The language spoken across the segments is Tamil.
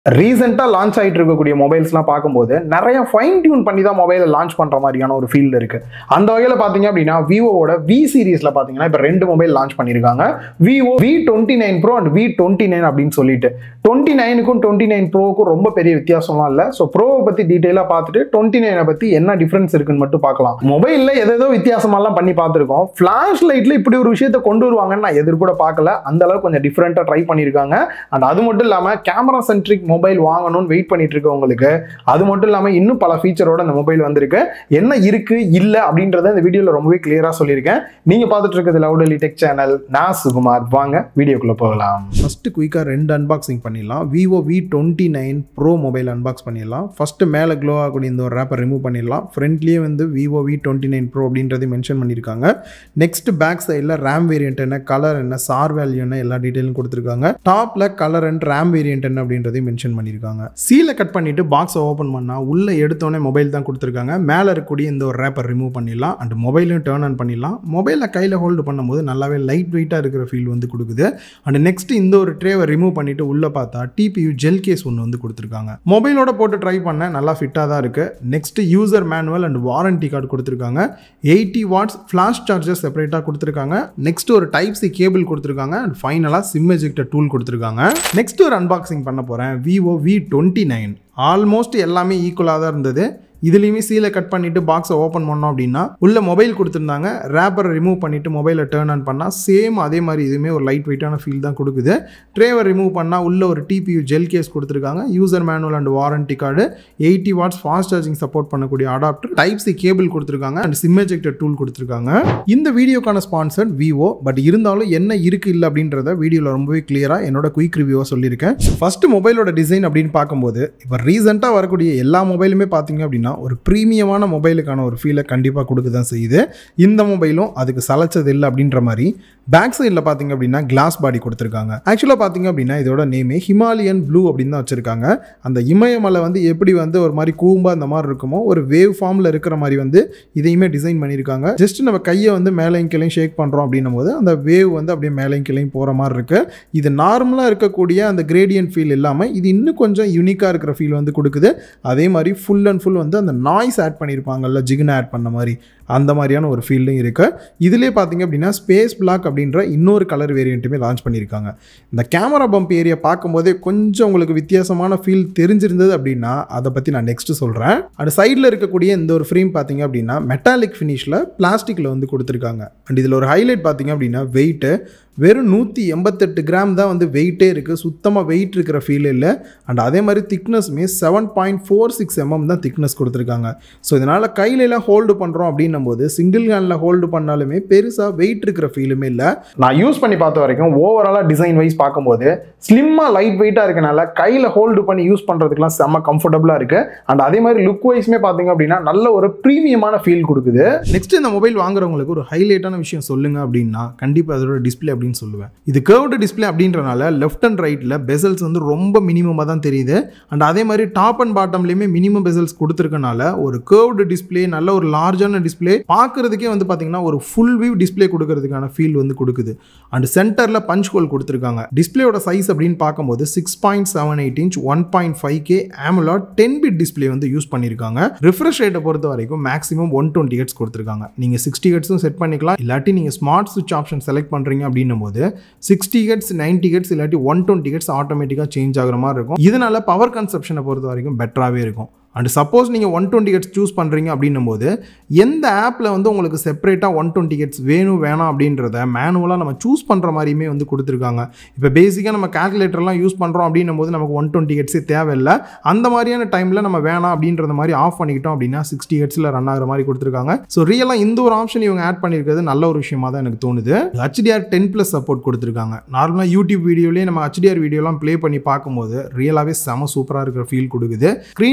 ரீசெண்டாக லான்ச் ஆகிட்டு இருக்கக்கூடிய மொபைல்ஸ்லாம் பார்க்கும்போது நிறைய ஃபைன் டியூன் பண்ணி தான் மொபைலை லான்ச் பண்ணுற மாதிரியான ஒரு ஃபீல்டு இருக்குது அந்த வகையில் பார்த்தீங்க அப்படின்னா விவோவோட வி சீரீஸில் பார்த்தீங்கன்னா இப்போ ரெண்டு மொபைல் லான்ச் பண்ணியிருக்காங்க Vivo V twenty nine pro and V twenty nine அப்படின்னு சொல்லிட்டு டுவெண்ட்டி நைனுக்கும் டுவெண்ட்டி நைன் ப்ரோவுக்கும் ரொம்ப பெரிய வித்தியாசம்லாம் இல்லை ஸோ ப்ரோவை பற்றி டீட்டெயிலாக பார்த்துட்டு டுவெண்ட்டி நைனை பற்றி என்ன டிஃப்ரென்ஸ் இருக்குன்னு மட்டும் பார்க்கலாம் மொபைலில் எதேதோ வித்தியாசமாலாம் பண்ணி பார்த்துருக்கோம் ஃப்ளாஷ் லைட்டில் இப்படி ஒரு விஷயத்தை கொண்டு வருவாங்கன்னு நான் எதிர்கூட பார்க்கல அந்த அளவுக்கு கொஞ்சம் டிஃப்ரெண்ட்டாக ட்ரை பண்ணியிருக்காங்க அண்ட் அது மட்டும் இல்லாமல் கேமரா சென்ட்ரிக் மொபைல் வாங்கணும்னு வெயிட் பண்ணிட்டு இருக்கவங்களுக்கு அது மட்டும் இல்லாமல் இன்னும் பல ஃபீச்சரோட இந்த மொபைல் வந்திருக்கு என்ன இருக்கு இல்லை அப்படின்றத இந்த வீடியோவில் ரொம்பவே கிளியராக சொல்லியிருக்கேன் நீங்கள் பார்த்துட்டு இருக்கிறது லவுடலி டெக் சேனல் நான் சுகுமார் வாங்க வீடியோக்குள்ளே போகலாம் ஃபஸ்ட்டு குயிக்காக ரெண்டு அன்பாக்சிங் பண்ணிடலாம் Vivo V twenty nine pro mobile unbox பண்ணிடலாம் ஃபஸ்ட்டு மேலே க்ளோ ஆகக்கூடிய இந்த ஒரு ரேப்பர் ரிமூவ் பண்ணிடலாம் ஃப்ரண்ட்லேயே வந்து Vivo V twenty nine pro அப்படின்றதையும் மென்ஷன் பண்ணியிருக்காங்க நெக்ஸ்ட் பேக் சைடில் ரேம் வேரியன்ட் என்ன கலர் என்ன சார் வேல்யூ என்ன எல்லா டீட்டெயிலும் கொடுத்துருக்காங்க டாப்பில் கலர் அண்ட் ரேம் வேரியன்ட் என்ன அப்படின்றதையும் மென்ஷன் பண்ணியிருக்காங்க சீலை கட் பண்ணிட்டு பாக்ஸை ஓப்பன் பண்ணால் உள்ளே எடுத்தோடனே மொபைல் தான் கொடுத்துருக்காங்க மேலே இருக்கக்கூடிய இந்த ஒரு ரேப்பர் ரிமூவ் பண்ணிடலாம் அண்ட் மொபைலையும் டேர்ன் ஆன் பண்ணிடலாம் மொபைலை கையில் ஹோல்டு பண்ணும்போது நல்லாவே லைட் வெயிட்டாக இருக்கிற ஃபீல் வந்து கொடுக்குது அண்ட் நெக்ஸ்ட் இந்த ஒரு ட்ரேவை ரிமூவ் பண்ணிட்டு உள்ளே பார்த்தா டிபியூ ஜெல் கேஸ் ஒன்று வந்து கொடுத்துருக்காங்க மொபைலோட போட்டு ட்ரை பண்ண நல்லா ஃபிட்டாக தான் இருக்கு next user manual and warranty card கொடுத்துருக்காங்க எயிட்டி வாட்ஸ் ஃப்ளாஷ் சார்ஜர் செப்பரேட்டாக கொடுத்துருக்காங்க நெக்ஸ்ட் ஒரு டைப் சி கேபிள் கொடுத்துருக்காங்க அண்ட் ஃபைனலாக சிம் எஜெக்டர் டூல் கொடுத்துருக்காங்க நெக்ஸ்ட் ஒரு அன்பாக்சிங் பண்ண போகிறேன் Vivo V twenty nine almost எல்லாமே ஈக்குவலாக தான் இருந்தது இதுலேயுமே சீலை கட் பண்ணிவிட்டு பாக்ஸை ஓப்பன் பண்ணோம் அப்படின்னா உள்ள மொபைல் கொடுத்துருந்தாங்க ரேப்பரை ரிமூவ் பண்ணிவிட்டு மொபைலை டேர்ன் ஆன் பண்ணால் சேம் அதே மாதிரி இதுவுமே ஒரு லைட் வெயிட்டான ஃபீல் தான் கொடுக்குது ட்ரேவை ரிமூவ் பண்ணால் உள்ள ஒரு டிபியூ ஜெல் கேஸ் கொடுத்துருக்காங்க user manual and warranty card eighty watts fast charging support பண்ணக்கூடிய அடாப்டர் டைப் சி கேபிள் கொடுத்துருக்காங்க அண்ட் சிம் எஜெக்டர் டூல் கொடுத்துருக்காங்க இந்த வீடியோக்கான ஸ்பான்சர் விவோ பட் இருந்தாலும் என்ன இருக்குது இல்லை அப்படின்றத வீடியோவில் ரொம்பவே கிளியராக என்னோட குயிக் ரிவ்யூவாக சொல்லியிருக்கேன் ஃபஸ்ட்டு மொபைலோட டிசைன் அப்படின்னு பார்க்கும்போது இப்போ ரீசெண்டாக வரக்கூடிய எல்லா மொபைலுமே பார்த்தீங்க அப்படின்னா ஒரு ப்ரீமியமான மொபைலுக்கான ஒரு ஃபீலை கண்டிப்பாக கொடுக்க தான் செய்யுது இந்த மொபைலும் அதுக்கு சளைச்சது இல்லை அப்படின்ற மாதிரி பேக் சைடில் பார்த்தீங்க அப்படின்னா கிளாஸ் பாடி கொடுத்துருக்காங்க ஆக்சுவலாக பார்த்தீங்க அப்படின்னா இதோட நேமே ஹிமாலயன் ப்ளூ அப்படின்னு தான் வச்சுருக்காங்க அந்த இமயமலை வந்து எப்படி வந்து ஒரு மாதிரி கூம்பா அந்த மாதிரி இருக்குமோ ஒரு வேவ் ஃபார்மில் இருக்கிற மாதிரி வந்து இதையுமே டிசைன் பண்ணியிருக்காங்க ஜஸ்ட் நம்ம கையை வந்து மேலையும் கீழையும் ஷேக் பண்ணுறோம் அப்படின்னும் போது அந்த வேவ் வந்து அப்படியே மேலையும் கீழையும் போகிற மாதிரி இருக்குது இது நார்மலாக இருக்கக்கூடிய அந்த கிரேடியன்ட் ஃபீல் இல்லாமல் இது இன்னும் கொஞ்சம் யூனிக்காக இருக்கிற ஃபீல் வந்து கொடுக்குது அதே மாதிரி ஃபுல் அண்ட் ஃபுல் வந்து அந்த நாய்ஸ் ஆட் பண்ணியிருப்பாங்கல்ல ஜிகின் ஆட் பண்ண மாதிரி அந்த மாதிரியான ஒரு ஃபீல்டும் இருக்குது இதிலே பார்த்தீங்க அப்படின்னா ஸ்பேஸ் பிளாக் அப்படின்ற இன்னொரு கலர் வேரியண்ட்டுமே லான்ச் பண்ணியிருக்காங்க இந்த கேமரா பம்ப் ஏரியா பார்க்கும்போதே கொஞ்சம் உங்களுக்கு வித்தியாசமான ஃபீல் தெரிஞ்சிருந்தது அப்படின்னா அதை பற்றி நான் நெக்ஸ்ட்டு சொல்கிறேன் அது சைடில் இருக்கக்கூடிய இந்த ஒரு ஃப்ரேம் பார்த்தீங்க அப்படின்னா மெட்டாலிக் ஃபினிஷில் பிளாஸ்டிக்கில் வந்து கொடுத்துருக்காங்க அண்ட் இதில் ஒரு ஹைலைட் பார்த்தீங்க அப்படின்னா வெயிட்டு வெறும் நூற்றி எண்பத்தெட்டு கிராம் தான் வந்து வெயிட்டே இருக்குது சுத்தமாக வெயிட் இருக்கிற ஃபீல் இல்லை அண்ட் அதே மாதிரி திக்னஸ்மே seven point four six MM தான் திக்னஸ் கொடுத்துருக்காங்க ஸோ இதனால் கையிலலாம் ஹோல்டு பண்ணுறோம் அப்படின்னும் போது சிங்கிள் ஹேண்டில் ஹோல்டு பண்ணாலுமே பெருசாக வெயிட் இருக்கிற ஃபீலுமே இல்லை நான் யூஸ் பண்ணி பார்த்த வரைக்கும் ஓவராலாக டிசைன் வைஸ் பார்க்கும்போது ஸ்லிம்மாக லைட் வெயிட்டாக இருக்கனால கையில் ஹோல்டு பண்ணி யூஸ் பண்ணுறதுக்குலாம் செம்ம கம்ஃபர்டபுளாக இருக்குது அண்ட் அதே மாதிரி லுக் வைஸ்மே பார்த்தீங்க அப்படின்னா நல்ல ஒரு ப்ரீமியமான ஃபீல் கொடுக்குது நெக்ஸ்ட் இந்த மொபைல் வாங்குறவங்களுக்கு ஒரு ஹைலைட்டான விஷயம் சொல்லுங்க அப்படின்னா கண்டிப்பாக அதோட டிஸ்பிளே அப்படின்னு சொல்லுவேன் இது கேர்வ்டு டிஸ்பிளே அப்படின்றனால லெஃப்ட் அண்ட் ரைட்டில் பெசல்ஸ் வந்து ரொம்ப மினிமமாக தான் தெரியுது அண்ட் அதே மாதிரி டாப் அண்ட் பாட்டம்லேயுமே மினிமம் பெசல்ஸ் கொடுத்துருக்கனால ஒரு கேர்வ்டு டிஸ்பிளே நல்ல ஒரு லார்ஜான டிஸ்பிளே பார்க்குறதுக்கே வந்து பார்த்தீங்கன்னா ஒரு ஃபுல் வியூ டிஸ்பிளே கொடுக்கறதுக்கான ஃபீல் வந்து கொடுக்குது அண்ட் சென்டரில் பஞ்ச் ஹோல் கொடுத்துருக்காங்க டிஸ்பிளேயோட சைஸ் அப்படின்னு பார்க்கும்போது six point seven eight inch one point five K AMOLED ten bit display வந்து யூஸ் பண்ணியிருக்காங்க ரிஃப்ரெஷ் ரேட்டை பொறுத்த வரைக்கும் மேக்ஸிமம் ஒன் டுவெண்ட்டி ஹெட்ஸ் கொடுத்துருக்காங்க நீங்கள் சிக்ஸ்டி ஹெட்ஸும் செட் பண்ணிக்கலாம் இல்லாட்டி நீங்கள் ஸ்மார்ட் சுவிச் ஆப்ஷன் செலக்ட் பண்ணுறீங்க அப்படின்னும் போது சிக்ஸ்டி ஹெட்ஸ் நைன்டி ஹெட்ஸ் இல்லாட்டி ஒன் டுவெண்ட்டி ஹெட்ஸ் ஆட்டோமேட்டிக்காக சேஞ்ச் ஆகிற மாதிரி இருக்கும் இதனால பவர் கன்சப்ஷனை பொறுத்த வரைக்கும் பெட்டராகவே இருக்கும் அண்ட் சப்போஸ் நீங்கள் ஒன் டுவெண்ட்டி ஹெட்ஸ் சூஸ் பண்ணுறீங்க அப்படின்னும் போது எந்த ஆப்பில் வந்து உங்களுக்கு செப்பரேட்டாக ஒன் டுவெண்ட்டி ஹெட்ஸ் வேணும் வேணாம் அப்படின்றத மேனுவலாக நம்ம சூஸ் பண்ணுற மாதிரியுமே வந்து கொடுத்துருக்காங்க இப்போ பேசிக்காக நம்ம கால்குலேட்டர்லாம் யூஸ் பண்ணுறோம் அப்படின்னும் போது நமக்கு ஒன் டுவெண்ட்டி ஹெட்ஸே தேவையில்லை அந்த மாதிரியான டைமில் நம்ம வேணாம் அப்படின்றத மாதிரி ஆஃப் பண்ணிக்கிட்டோம் அப்படின்னா சிக்ஸ்டி ஹெட்ஸில் ரன் ஆகிற மாதிரி கொடுத்துருக்காங்க ஸோ ரியலாக இந்த ஒரு ஆப்ஷன் இவங்க ஆட் பண்ணியிருக்கிறது நல்ல ஒரு விஷயமா தான் எனக்கு தோணுது ஹெச்டிஆர் டென் ப்ளஸ் சப்போர்ட் கொடுத்துருக்காங்க நார்மலாக யூடியூப் வீடியோலேயே நம்ம ஹெச்டிஆர் வீடியோலாம் ப்ளே பண்ணி பார்க்கும்போது ரியலாகவே செம சூப்பராக இருக்கிற ஃபீல் கொடுக்குது ஸ்க்ரீன் ப்ரொடெக்ஷன்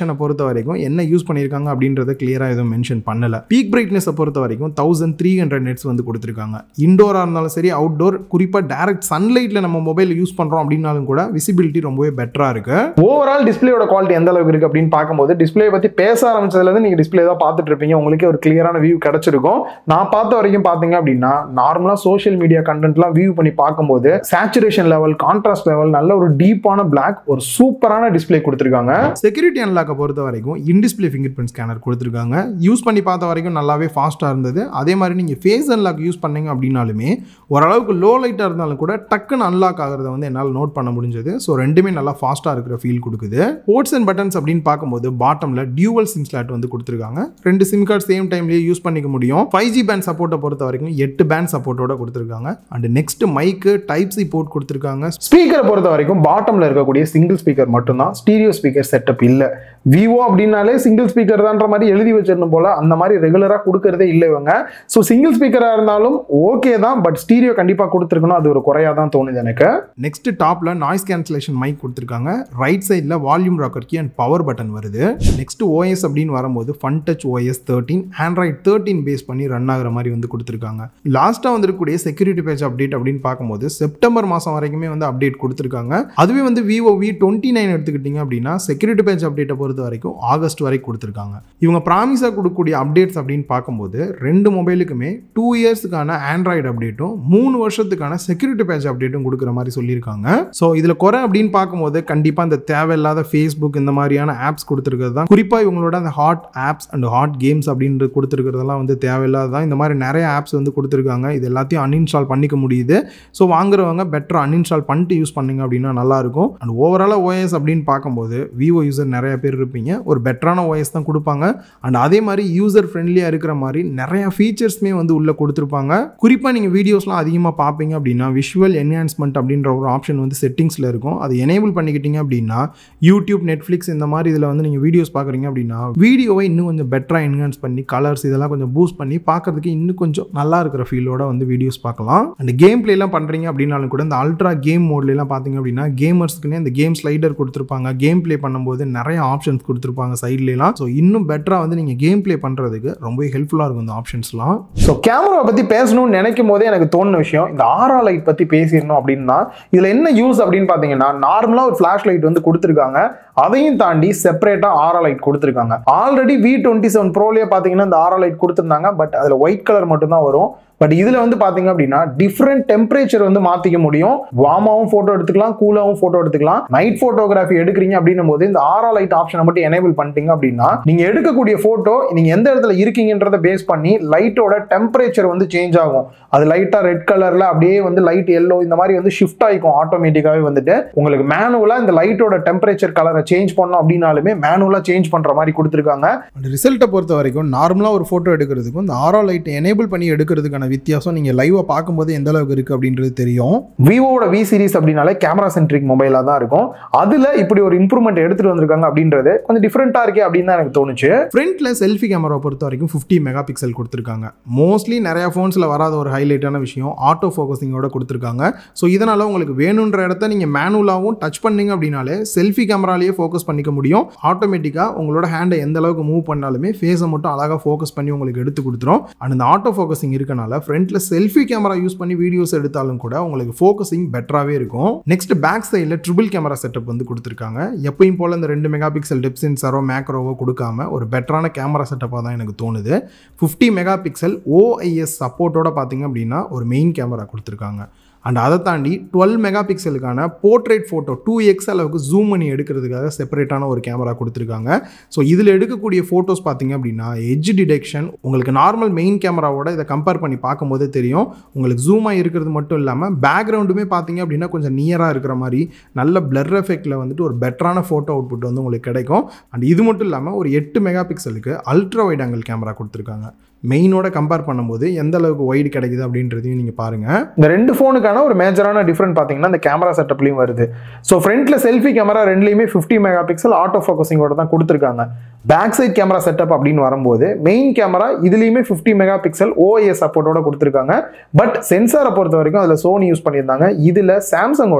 கான்ஃபிகரேஷனை பொறுத்த வரைக்கும் என்ன யூஸ் பண்ணியிருக்காங்க அப்படின்றத கிளியராக எதுவும் மென்ஷன் பண்ணல பீக் பிரைட்னஸை பொறுத்த வரைக்கும் தௌசண்ட் த்ரீ ஹண்ட்ரட் நெட்ஸ் வந்து கொடுத்துருக்காங்க இண்டோராக இருந்தாலும் சரி அவுட்டோர் குறிப்பாக டேரக்ட் சன்லைட்டில் நம்ம மொபைல் யூஸ் பண்ணுறோம் அப்படின்னாலும் கூட விசிபிலிட்டி ரொம்பவே பெட்டராக இருக்கு ஓவரால் டிஸ்பிளேயோட குவாலிட்டி எந்த அளவுக்கு இருக்கு அப்படின்னு பார்க்கும்போது டிஸ்பிளே பத்தி பேச ஆரம்பிச்சதுலேருந்து நீங்க டிஸ்பிளே தான் பார்த்துட்டு இருப்பீங்க உங்களுக்கே ஒரு கிளியரான வியூ கிடைச்சிருக்கும் நான் பார்த்த வரைக்கும் பார்த்தீங்க அப்படின்னா நார்மலாக சோஷியல் மீடியா கண்டென்ட்லாம் வியூ பண்ணி பார்க்கும்போது சேச்சுரேஷன் லெவல் கான்ட்ராஸ்ட் லெவல் நல்ல ஒரு டீப்பான பிளாக் ஒரு சூப்பரான டிஸ்பிளே கொடுத்துருக்காங்க செக்யூரிட்டி அன்லாக்கை பொறுத்த வரைக்கும் இன்டிஸ்பிளே ஃபிங்கர் பிரிண்ட் ஸ்கேனர் கொடுத்துருக்காங்க யூஸ் பண்ணி பார்த்த வரைக்கும் நல்லாவே ஃபாஸ்ட்டாக இருந்தது அதே மாதிரி நீங்கள் ஃபேஸ் அன்லாக் யூஸ் பண்ணீங்க அப்படின்னாலுமே ஓரளவுக்கு லோ லைட்டாக இருந்தாலும் கூட டக்குன்னு அன்லாக் ஆகிறத வந்து என்னால் நோட் பண்ண முடிஞ்சது ஸோ ரெண்டுமே நல்லா ஃபாஸ்ட்டாக இருக்கிற ஃபீல் கொடுக்குது போர்ட்ஸ் அண்ட் பட்டன்ஸ் அப்படின்னு பார்க்கும்போது பாட்டமில் டியூவல் சிம் ஸ்லாட் வந்து கொடுத்துருக்காங்க ரெண்டு சிம் கார்டு சேம் டைம்லேயே யூஸ் பண்ணிக்க முடியும் ஃபைவ் ஜி பேண்ட் சப்போர்ட்டை பொறுத்த வரைக்கும் எட்டு பேண்ட் சப்போர்ட்டோட கொடுத்துருக்காங்க and next mic type C port கொடுத்துருக்காங்க ஸ்பீக்கரை பொறுத்த வரைக்கும் பாட்டம்ல இருக்கக்கூடிய சிங்கிள் ஸ்பீக்கர் மட்டும்தான் ஸ்டீரியோ ஸ்பீக்கர் செட்டப் இல்லை விவோ அப்படின்னாலே சிங்கிள் ஸ்பீக்கர் தான்ற மாதிரி எழுதி வச்சிருந்தோம் போல அந்த மாதிரி ரெகுலராக கொடுக்கறதே இல்லை இவங்க ஸோ சிங்கிள் ஸ்பீக்கராக இருந்தாலும் ஓகே தான் பட் ஸ்டீரியோ கண்டிப்பாக கொடுத்துருக்கணும் அது ஒரு குறையாக தான் தோணுது எனக்கு நெக்ஸ்ட் டாப்ல நாய்ஸ் கேன்சலேஷன் மைக் கொடுத்துருக்காங்க ரைட் சைடில் volume rocker key and power button வருது நெக்ஸ்ட் ஓஎஸ் அப்படின்னு வரும்போது Funtouch OS thirteen Android thirteen base பண்ணி ரன் ஆகுற மாதிரி வந்து கொடுத்துருக்காங்க லாஸ்ட்டாக வந்திருக்கக்கூடிய செக்யூரிட்டி பேஜ் அப்டேட் அப்படின்னு பார்க்கும்போது செப்டம்பர் மாதம் வரைக்குமே வந்து அப்டேட் கொடுத்துருக்காங்க அதுவே வந்து விவோ வி டுவெண்ட்டி நைன் எடுத்துக்கிட்டிங்க அப்படின்னா செக்யூரிட்டி பேஜ் அப்டேட்டை பொறுத்த வரைக்கும் ஆகஸ்ட் வரைக்கும் கொடுத்துருக்காங்க இவங்க ப்ராமிஸாக கொடுக்கக்கூடிய அப்டேட்ஸ் அப்படின்னு பார்க்கும்போது ரெண்டு மொபைலுக்குமே டூ இயர்ஸுக்கான ஆண்ட்ராய்டு அப்டேட்டும் மூணு வருஷத்துக்கான செக்யூரிட்டி பேஜ் அப்டேட்டும் கொடுக்குற மாதிரி சொல்லியிருக்காங்க ஸோ இதில் குறை அப்படின்னு பார்க்கும்போது கண்டிப்பாக இந்த தேவையில்லாத ஃபேஸ்புக் இந்த மாதிரியான ஆப்ஸ் கொடுத்துருக்கிறது தான் குறிப்பாக இவங்களோட அந்த hot apps and hot games அப்படின்ட்டு கொடுத்துருக்கிறதெல்லாம் வந்து தேவையில்லாத தான் இந்த மாதிரி நிறைய ஆப்ஸ் வந்து கொடுத்துருக்காங்க இது எல்லாத்தையும் அன்இன்ஸ்டால் பண்ணிக்க முடியுது ஸோ வாங்குறவங்க பெட்டர் அன்இன்ஸ்டால் பண்ணிட்டு யூஸ் பண்ணீங்க அப்படின்னா நல்லாயிருக்கும் அண்ட் ஓவராலாக ஓஎஸ் அப்படின்னு பார்க்கும்போது விவோ யூசர் நிறைய பேர் இருப்பீங்க ஒரு பெட்டரான ஓஎஸ் தான் கொடுப்பாங்க அண்ட் அதே மாதிரி யூசர் ஃப்ரெண்ட்லியாக இருக்கிற மாதிரி நிறைய ஃபீச்சர்ஸ்மே வந்து உள்ளே கொடுத்துருப்பாங்க குறிப்பாக நீங்கள் வீடியோஸ்லாம் அதிகமாக பார்ப்பீங்க அப்படின்னா விஷுவல் என்ஹான்ஸ்மெண்ட் அப்படின்ற ஒரு ஆப்ஷன் வந்து செட்டிங்ஸில் இருக்கும் அதை எனேபிள் பண்ணிக்கிட்டீங்க அப்படின்னா யூடியூப் நெட்ஃப்ளிக்ஸ் இந்த மாதிரி இதில் வந்து நீங்கள் வீடியோஸ் பார்க்குறீங்க அப்படின்னா வீடியோவை இன்னும் கொஞ்சம் பெட்டராக என்ஹான்ஸ் பண்ணி கலர்ஸ் இதெல்லாம் கொஞ்சம் பூஸ்ட் பண்ணி பார்க்கறதுக்கு இன்னும் கொஞ்சம் நல்லா இருக்கிற ஃபீலோட வந்து வீடியோஸ் பார்க்கலாம் அண்ட் கேம் பிளேலாம் பண்ணுறீங்க அப்படின்னாலும் கூட இந்த அல்ட்ரா கேம் மோட்லாம் பார்த்தீங்க அப்படின்னா கேமர்ஸ்க்குன்னே இந்த கேம் ஸ்லைடர் கொடுத்துருப்பாங்க கேம் ப்ளே பண்ணும்போது நிறைய ஆப்ஷன்ஸ் கொடுத்துருப்பாங்க சைட்லாம் ஸோ இன்னும் பெட்டராக வந்து நீங்கள் கேம் ப்ளே பண்ணுறதுக்கு ரொம்பவே ஹெல்ப்ஃபுல்லாக இருக்கும் இந்த ஆப்ஷன்ஸ்லாம் ஸோ கேமராவை பற்றி பேசணும்னு நினைக்கும் போதே எனக்கு தோணுன விஷயம் இந்த ஆரா லைட் பற்றி பேசிடணும் அப்படின்னா இதில் என்ன யூஸ் அப்படின்னு பார்த்தீங்கன்னா நார்மலாக ஒரு ஃப்ளாஷ் லைட் வந்து கொடுத்துருக்காங்க அதையும் தாண்டி செப்பரேட்டாக ஆரா லைட் கொடுத்துருக்காங்க ஆல்ரெடி வி டுவெண்ட்டி செவன் ப்ரோலேயே பார்த்தீங்கன்னா இந்த ஆரா லைட் கொடுத்துருந்தாங்க பட் அதில் ஒயிட் கலர் மட்டும்தான் வரும் பட் இதில் வந்து பார்த்தீங்க அப்படின்னா டிஃப்ரெண்ட் டெம்பரேச்சர் வந்து மாற்றிக்க முடியும் வார்மாவும் ஃபோட்டோ எடுத்துக்கலாம் கூலாகவும் ஃபோட்டோ எடுத்துக்கலாம் நைட் ஃபோட்டோகிராஃபி எடுக்கிறீங்க அப்படின்னும் போது இந்த ஆரா லைட் ஆப்ஷனை மட்டும் எனேபிள் பண்ணிட்டீங்க அப்படின்னா நீங்கள் எடுக்கக்கூடிய ஃபோட்டோ நீங்கள் எந்த இடத்துல இருக்கீங்கன்றதை பேஸ் பண்ணி லைட்டோட டெம்பரேச்சர் வந்து சேஞ்ச் ஆகும் அது லைட்டாக ரெட் கலரில் அப்படியே வந்து லைட் எல்லோ இந்த மாதிரி வந்து ஷிஃப்ட் ஆகிக்கும் ஆட்டோமேட்டிக்காகவே வந்துட்டு உங்களுக்கு மேனுவலாக இந்த லைட்டோட டெம்பரேச்சர் கலரை சேஞ்ச் பண்ணோம் அப்படின்னாலுமே மேனுவலாக சேஞ்ச் பண்ணுற மாதிரி கொடுத்துருக்காங்க அண்ட் ரிசல்ட்டை பொறுத்த வரைக்கும் நார்மலாக ஒரு ஃபோட்டோ எடுக்கிறதுக்கும் இந்த ஆரோ லைட்டை எனேபிள் பண்ணி எடுக்கிறதுக்கான வித்தியாசம் நீங்கள் லைவாக பார்க்கும்போது எந்த அளவுக்கு இருக்குது அப்படின்றது தெரியும் விவோட வி சீரிஸ் அப்படின்னாலே கேமரா சென்ட்ரிக் மொபைலாக தான் இருக்கும் அதில் இப்படி ஒரு இம்ப்ரூவ்மெண்ட் எடுத்துகிட்டு வந்திருக்காங்க அப்படின்றது கொஞ்சம் டிஃப்ரெண்ட்டாக இருக்கே அப்படின்னு தான் எனக்கு தோணுச்சு ஃப்ரண்ட்டில் செல்ஃபி கேமரா பொறுத்த வரைக்கும் ஃபிஃப்டி மெகா பிக்சல் கொடுத்துருக்காங்க மோஸ்ட்லி நிறையா ஃபோன்ஸில் வராத ஒரு ஹைலைட்டான விஷயம் ஆட்டோ ஃபோக்கஸிங்கோட கொடுத்துருக்காங்க ஸோ இதனால் உங்களுக்கு வேணுன்ற இடத்த நீங்கள் மேனுவலாகவும் டச் பண்ணீங்க அப்படின்னாலே செல்ஃபி கேமராலேயே ஃபோக்கஸ் பண்ணிக்க முடியும் ஆட்டோமேட்டிக்காக உங்களோட ஹேண்டை எந்த அளவுக்கு மூவ் பண்ணாலுமே ஃபேஸை மட்டும் அழகாக ஃபோக்கஸ் பண்ணி உங்களுக்கு எடுத்து கொடுத்துரும் அண்ட் இந்த ஆட்டோ ஃபோக்கஸிங் இருக்கனால ஃப்ரண்ட்டில் செல்ஃபி கேமரா யூஸ் பண்ணி வீடியோஸ் எடுத்தாலும் கூட உங்களுக்கு ஃபோக்கஸிங் பெட்டராகவே இருக்கும் நெக்ஸ்ட் பேக் சைடில் ட்ரிபிள் கேமரா செட்டப் வந்து கொடுத்துருக்காங்க எப்பயும் போல் இந்த ரெண்டு மெகா பிக்சல் டெப் சென்சரோ மேக்ரோவோ கொடுக்காம ஒரு பெட்டரான கேமரா செட்டப்பாக தான் எனக்கு தோணுது ஃபிஃப்டி மெகா பிக்சல் ஓஐஎஸ் சப்போர்ட்டோட பார்த்தீங்க அப்படின்னா ஒரு மெயின் கேமரா கொடுத்துருக்காங்க அண்ட் அதை தாண்டி டுவெல் மெகா பிக்சலுக்கான போர்ட்ரேட் ஃபோட்டோ டூ எக்ஸ் அளவுக்கு ஜூம் பண்ணி எடுக்கிறதுக்காக செப்பரேட்டான ஒரு கேமரா கொடுத்துருக்காங்க ஸோ இதில் எடுக்கக்கூடிய ஃபோட்டோஸ் பார்த்தீங்க அப்படின்னா எட்ஜ் டிடெக்ஷன் உங்களுக்கு நார்மல் மெயின் கேமராவோட இதை கம்பேர் பண்ணி பார்க்கும்போதே தெரியும் உங்களுக்கு ஜூமாக இருக்கிறது மட்டும் இல்லாமல் பேக்ரவுண்டுமே பார்த்தீங்க அப்படின்னா கொஞ்சம் நியராக இருக்கிற மாதிரி நல்ல பிளர் எஃபெக்டில் வந்துட்டு ஒரு பெட்டரான ஃபோட்டோ அவுட்புட் வந்து உங்களுக்கு கிடைக்கும் அண்ட் இது மட்டும் இல்லாமல் ஒரு எட்டு மெகா பிக்சலுக்கு அல்ட்ரா வைட் ஆங்கிள் கேமரா கொடுத்துருக்காங்க மெயினோட கம்பேர் பண்ணும்போது எந்த அளவுக்கு ஒய்டு கிடைக்குது அப்படின்றதையும் நீங்கள் பாருங்கள் இந்த ரெண்டு ஃபோனுக்கான ஒரு மேஜரான டிஃப்ரெண்ட் பார்த்தீங்கன்னா இந்த கேமரா செட்டப்லையும் வருது ஸோ ஃப்ரண்ட்ல செல்ஃபி கேமரா ரெண்டுலையுமே ஃபிஃப்டி மெகா பிக்சல் ஆட்டோ ஃபோக்கஸிங்கோட தான் கொடுத்துருக்காங்க பேக் சைட் கேமரா செட்டப் அப்படின்னு வரும்போது மெயின் கேமரா இதுலேயுமே ஃபிஃப்டி மெகா பிக்சல் ஓஎஸ் சப்போர்ட்டோட கொடுத்துருக்காங்க பட் சென்சாரை பொறுத்த வரைக்கும் அதில் சோனி யூஸ் பண்ணியிருந்தாங்க இதில் சாம்சங்கோட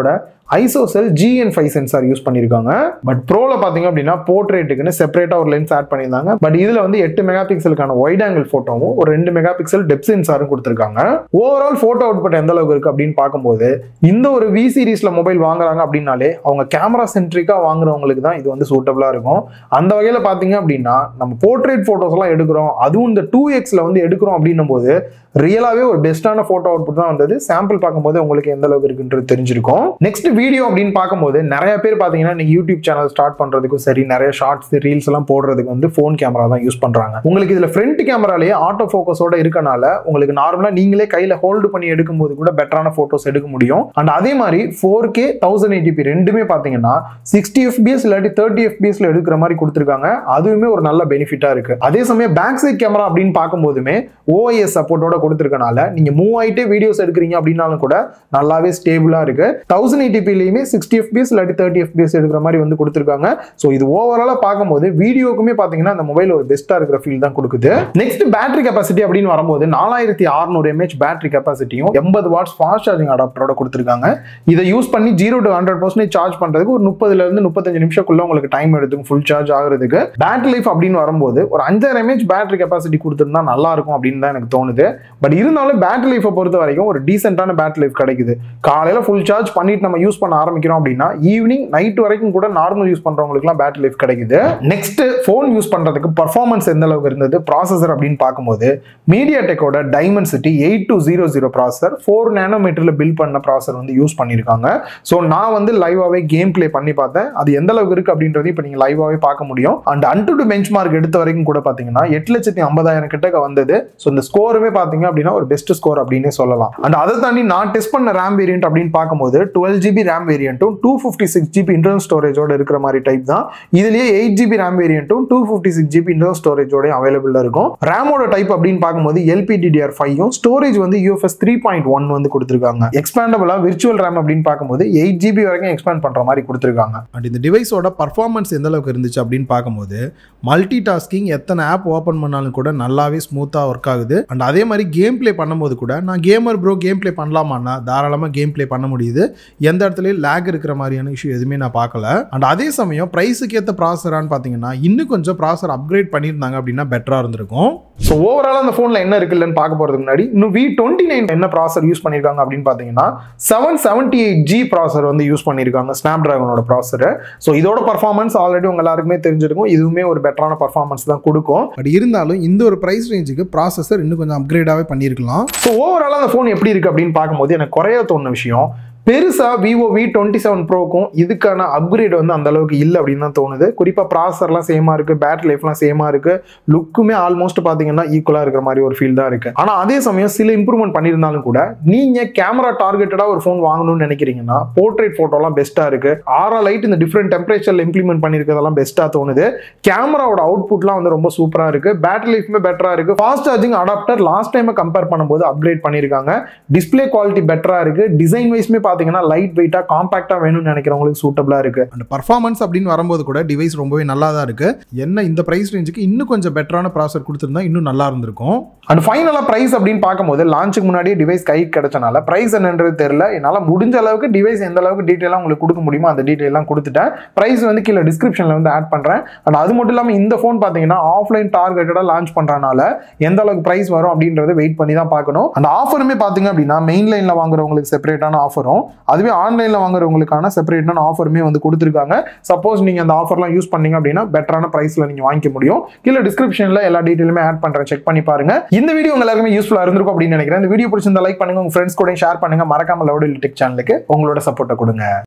ISOCELL GN five sensor use பண்ணியிருக்காங்க பட் ப்ரோவில் பார்த்தீங்க அப்படின்னா போர்ட்ரேட்டுக்குன்னு செப்பரேட்டாக ஒரு லென்ஸ் ஆட் பண்ணியிருந்தாங்க பட் இதில் வந்து எட்டு மெகா பிக்சலுக்கான ஒயிட் ஆங்கிள் ஃபோட்டோவும் ஒரு ரெண்டு மெகா பிக்சல் டெப் சென்சாரும் கொடுத்துருக்காங்க ஓவரால் ஃபோட்டோ அவுட்புட் எந்த அளவுக்கு இருக்குது அப்படின்னு பார்க்கும்போது இந்த ஒரு வி சீரீஸில் மொபைல் வாங்குறாங்க அப்படின்னாலே அவங்க கேமரா சென்ட்ரிக்காக வாங்குறவங்களுக்கு தான் இது வந்து சூட்டபிளாக இருக்கும் அந்த வகையில் பார்த்தீங்க அப்படின்னா நம்ம போர்ட்ரேட் ஃபோட்டோஸ் எல்லாம் எடுக்கிறோம் அதுவும் இந்த டூ எக்ஸில் வந்து எடுக்கிறோம் அப்படின்னும் போது ரியலாகவே ஒரு பெஸ்ட்டான ஃபோட்டோ அவுட்புட் தான் வந்தது சாம்பிள் பார்க்கும்போது உங்களுக்கு எந்த அளவுக்கு இருக்குன்றது தெரிஞ்சிருக்கும் நெக்ஸ்ட் வீடியோ அப்படின்னு பார்க்கும்போது நிறைய பேர் பார்த்தீங்கன்னா இன்னைக்கு யூடியூப் சேனல் ஸ்டார்ட் பண்ணுறதுக்கும் சரி நிறைய ஷார்ட்ஸ் ரீல்ஸ் எல்லாம் போடுறதுக்கு வந்து ஃபோன் கேமரா தான் யூஸ் பண்ணுறாங்க உங்களுக்கு இதில் ஃப்ரண்ட் கேமராலேயே ஆட்டோ ஃபோக்கஸோட இருக்கனால உங்களுக்கு நார்மலாக நீங்களே கையில் ஹோல்டு பண்ணி எடுக்கும்போது கூட பெட்டரான ஃபோட்டோஸ் எடுக்க முடியும் அண்ட் அதே மாதிரி ஃபோர் கே தௌசண்ட் எயிட்டிபி ரெண்டுமே பார்த்தீங்கன்னா சிக்ஸ்டி எஃபிஎஸ் இல்லாட்டி தேர்ட்டி எஃபிஎஸ்ல எடுக்கிற மாதிரி கொடுத்துருக்காங்க அதுவுமே ஒரு நல்ல பெனிஃபிட்டா இருக்கு அதே சமயம் பேக் சைட் கேமரா அப்படின்னு பார்க்கும்போதுமே ஓஐஎஸ் சப்போர்ட்டோட கொடுத்துருக்கனால நீங்க மூவ் ஆயிட்டே வீடியோஸ் எடுக்கிறீங்க அப்படின்னாலும் கூட நல்லாவே ஸ்டேபிளா இருக்கு தௌசண்ட் எயிட்டிபிலையுமே சிக்ஸ்டி எஃபிஎஸ் இல்லாட்டி தேர்ட்டி எஃபிஎஸ் எடுக்கிற மாதிரி வந்து கொடுத்துருக்காங்க ஸோ இது ஓவராலாக பார்க்கும்போது வீடியோக்குமே பார்த்தீங்கன்னா அந்த மொபைல் ஒரு பெஸ்ட்டாக இருக்கிற ஃபீல் தான் கொடுக்குது நெக்ஸ்ட் பேட்டரி கெப்பாசிட்டி அப்படின்னு வரும்போது நாலாயிரத்தி அறுநூறு எம்ஏஹெச் பேட்டரி கெப்பாசிட்டியும் எண்பது வாட்ஸ் ஃபாஸ்ட் சார்ஜிங் அடாப்டரோட கொடுத்துருக்காங்க இதை யூஸ் பண்ணி zero to hundred percentage charge பண்ணுறதுக்கு ஒரு முப்பதுல இருந்து முப்பத்தஞ்சு நிமிஷக்குள்ள உங்களுக்கு டைம் எடுத்துக்கும் ஃபுல் சார்ஜ் ஆகுறதுக்கு பேட்டரி லைஃப் அப்படின்னு வரும்போது ஒரு அஞ்சாயிரம் எம்ஏஹெச் பேட்டரி கெப்பாசிட்டி கொடுத்துருந்தா நல்லா இருக்கும் அப்படின்னு தான் எனக்கு தோணுது பட் இருந்தாலும் பேட்டரி லைஃபை பொறுத்த வரைக்கும் ஒரு டீசென்டான பேட்டரி லைஃப் கிடைக்குது காலையில் ஃபுல் சார்ஜ் பண்ணிட்டு நம்ம யூஸ் பண்ண ஆரம்பிக்கிறோம் அப்படின்னா ஈவினிங் நைட் வரைக்கும் கூட நார்மல் யூஸ் பண்றவங்களுக்குலாம் பேட்டரி லைஃப் கிடைக்குது நெக்ஸ்ட் ஃபோன் யூஸ் பண்றதுக்கு பர்ஃபார்மன்ஸ் எந்த அளவுக்கு இருந்தது ப்ராசஸர் அப்படின்னு பார்க்கும்போது மீடியா டெக்கோட Dimensity eight two zero zero processor four நேனோமீட்டர்ல பில்ட் பண்ண ப்ராசர் வந்து யூஸ் பண்ணியிருக்காங்க ஸோ நான் வந்து லைவாவே கேம் ப்ளே பண்ணி பார்த்தேன் அது எந்த அளவுக்கு இருக்கு அப்படின்றது இப்போ நீங்க லைவாவே பார்க்க முடியும் and AnTuTu benchmark எடுத்த வரைக்கும் கூட பார்த்தீங்கன்னா எட்டு லட்சத்தி ஐம்பதாயிரம் கிட்டக்க வந்தது ஸோ இந்த ஸ்கோருமே பார்த்தீங்க அப்படின்னா ஒரு பெஸ்ட் ஸ்கோர் அப்படின்னே சொல்லலாம் அண்ட் அதை தாண்டி நான் டெஸ்ட் பண்ண ரேம் வேரியன்ட் அப்படின்னு பார்க்கும்போது டுவெல் ஜிபி ரேம் வேரியன்ட்டும் two fifty six GB internal ஸ்டோரேஜோட இருக்கிற மாதிரி டைப் தான் இதுலயே எயிட் ஜிபி ரேம் வேரியன்ட்டும் two fifty six GB internal ஸ்டோரேஜோட அவைலபிள் இருக்கும் ரேமோட டைப் அப்படின்னு பார்க்கும்போது எல்பிடிடிஆர் ஃபைவும் ஸ்டோரேஜ் வந்து யூஎஃப்எஸ் த்ரீ பாயிண்ட் ஒன் வந்து கொடுத்துருக்காங்க எக்ஸ்பேண்டபிளா விர்ச்சுவல் ரேம் அப்படின்னு பார்க்கும்போது எயிட் ஜிபி வரைக்கும் எக்ஸ்பேண்ட் பண்ற மாதிரி கொடுத்துருக்காங்க அண்ட் இந்த டிவைஸோட பர்ஃபார்மன்ஸ் எந்த அளவுக்கு இருந்துச்சு அப்படின்னு பார்க்கும்போது மல்டி டாஸ்கிங் எத்தனை ஆப் ஓப்பன் பண்ணாலும் கூட நல்லாவே ஸ்மூத்தாக ஒர்க் ஆகுது அண்ட் அதே மாதிரி கேம் ப்ளே பண்ணும்போது கூட நான் கேமர் ப்ரோ கேம் ப்ளே பண்ணலாமான்னா தாராளமாக கேம் ப்ளே பண்ண முடியுது எந்த இடத்துலையும் லேக் இருக்கிற மாதிரியான இஷ்யூ எதுவுமே நான் பார்க்கல அண்ட் அதே சமயம் ப்ரைஸுக்கு ஏற்ற ப்ராசரான்னு பார்த்தீங்கன்னா இன்னும் கொஞ்சம் ப்ராசர் அப்கிரேட் பண்ணியிருந்தாங்க அப்படின்னா பெட்டராக இருந்திருக்கும் ஸோ ஓவரால் அந்த ஃபோனில் என்ன இருக்குல்லன்னு பார்க்க போகிறதுக்கு முன்னாடி இன்னும் வி டுவெண்ட்டி நைன் என்ன ப்ராசர் யூஸ் பண்ணியிருக்காங்க அப்படின்னு பார்த்தீங்கன்னா செவன் செவன்ட்டி எயிட் ஜி ப்ராசர் வந்து யூஸ் பண்ணியிருக்காங்க ஸ்னாப் ட்ராகனோட ப்ராசர் ஸோ இதோட பர்ஃபார்மன்ஸ் ஆல்ரெடி உங்க எல்லாருக்குமே தெரிஞ்சிருக்கும் இதுவுமே ஒரு பெட்டரான பர்ஃபார்மன்ஸ் தான் கொடுக்கும் பட் இருந்தாலும் இந்த ஒரு ப்ரைஸ் ரேஞ்சுக்கு ப்ராசஸர் இன்னும் கொஞ்சம் அப்கிரேடாகவே பண்ணியிருக்கலாம் ஸோ ஓவரால் அந்த ஃபோன் எப்படி இருக்கு அப்படின்னு பார்க்கும்போது எனக்கு குறைய தோணுன விஷயம் பெருசா விவோ வி டுவெண்ட்டி செவன் ப்ரோக்கும் இதுக்கான அப்கிரேட் வந்து அந்த அளவுக்கு இல்லை அப்படின்னு தான் தோணுது குறிப்பாக ப்ராசர்லாம் சேமா இருக்கு பேட்டரி லைஃப்லாம் சேமா இருக்கு லுக்குமே ஆல்மோஸ்ட் பார்த்தீங்கன்னா ஈக்குவலாக இருக்கிற மாதிரி ஒரு ஃபீல் தான் இருக்கு ஆனால் அதே சமயம் சில இம்ப்ரூவ்மெண்ட் பண்ணியிருந்தாலும் கூட நீங்க கேமரா டார்கெட்டடாக ஒரு ஃபோன் வாங்கணும்னு நினைக்கிறீங்கன்னா போர்ட்ரேட் ஃபோட்டோலாம் பெஸ்ட்டாக இருக்கு ஆரா லைட் இந்த டிஃப்ரெண்ட் டெம்பரேச்சரில் இம்ப்ளிமெண்ட் பண்ணியிருக்கிறதெல்லாம் பெஸ்ட்டாக தோணுது கேமராவோட அவுட்புட்லாம் வந்து ரொம்ப சூப்பராக இருக்கு பேட்டரி லைஃப்மே பெட்டராக இருக்கு fast charging adapter last time compare பண்ணும்போது அப்கிரேட் பண்ணியிருக்காங்க டிஸ்பிளே குவாலிட்டி பெட்டராக இருக்கு டிசைன் வைஸ்மே பார்த்தீங்கன்னா லைட் வெயிட்டாக காம்பாக்டாக வேணும்னு நினைக்கிறவங்களுக்கு சூட்டபிளாக இருக்கு அண்ட் பர்ஃபார்மன்ஸ் அப்படின்னு வரும்போது கூட டிவைஸ் ரொம்பவே நல்லா தான் இருக்கு என்ன இந்த ப்ரைஸ் ரேஞ்சுக்கு இன்னும் கொஞ்சம் பெட்டரான ப்ராசர் கொடுத்துருந்தா இன்னும் நல்லா இருந்திருக்கும் அண்ட் ஃபைனலாக ப்ரைஸ் அப்படின்னு பார்க்கும்போது லான்ச்சுக்கு முன்னாடியே டிவைஸ் கைக்கு கிடைச்சனால ப்ரைஸ் என்னன்றது தெரியல என்னால் முடிஞ்ச அளவுக்கு டிவைஸ் எந்த அளவுக்கு டீட்டெயிலாக உங்களுக்கு கொடுக்க முடியுமோ அந்த டீட்டெயிலாம் கொடுத்துட்டேன் ப்ரைஸ் வந்து கீழே டிஸ்கிரிப்ஷனில் வந்து ஆட் பண்ணுறேன் அண்ட் அது மட்டும் இல்லாமல் இந்த ஃபோன் பார்த்தீங்கன்னா ஆஃப்லைன் டார்கெட்டடாக லான்ச் பண்ணுறனால எந்த அளவுக்கு ப்ரைஸ் வரும் அப்படின்றத வெயிட் பண்ணி தான் பார்க்கணும் அந்த ஆஃபருமே பார்த்தீங்க அப்படின்னா மெயின் லைனில் வாங்குறவங்களுக்கு செப்பரேட்டான ஆஃபரும் அதுவே ஆன்லைனில் வாங்குறவங்களுக்கான செப்பரேட்டான ஆஃபருமே வந்து கொடுத்துருக்காங்க சப்போஸ் நீங்கள் அந்த ஆஃபர்லாம் யூஸ் பண்ணீங்க அப்படின்னா பெட்டரான ப்ரைஸில் நீங்கள் வாங்கிக்க முடியும் கீழே டிஸ்கிரிப்ஷனில் எல்லா டீட்டெயிலுமே ஆட் பண்ணுறேன் செக் பண்ணி பாருங்க இந்த வீடியோ உங்க எல்லாருக்குமே யூஸ்ஃபுல்லாக இருந்திருக்கும் அப்படின்னு நினைக்கிறேன் இந்த வீடியோ பிடிச்சிருந்தா லைக் பண்ணுங்க உங்க ஃப்ரெண்ட்ஸ் கூட ஷேர் பண்ணுங்க மறக்காம லவுட் டெக் சேனலுக்கு உங்களோட சப்போர்ட்டை கொடுங்க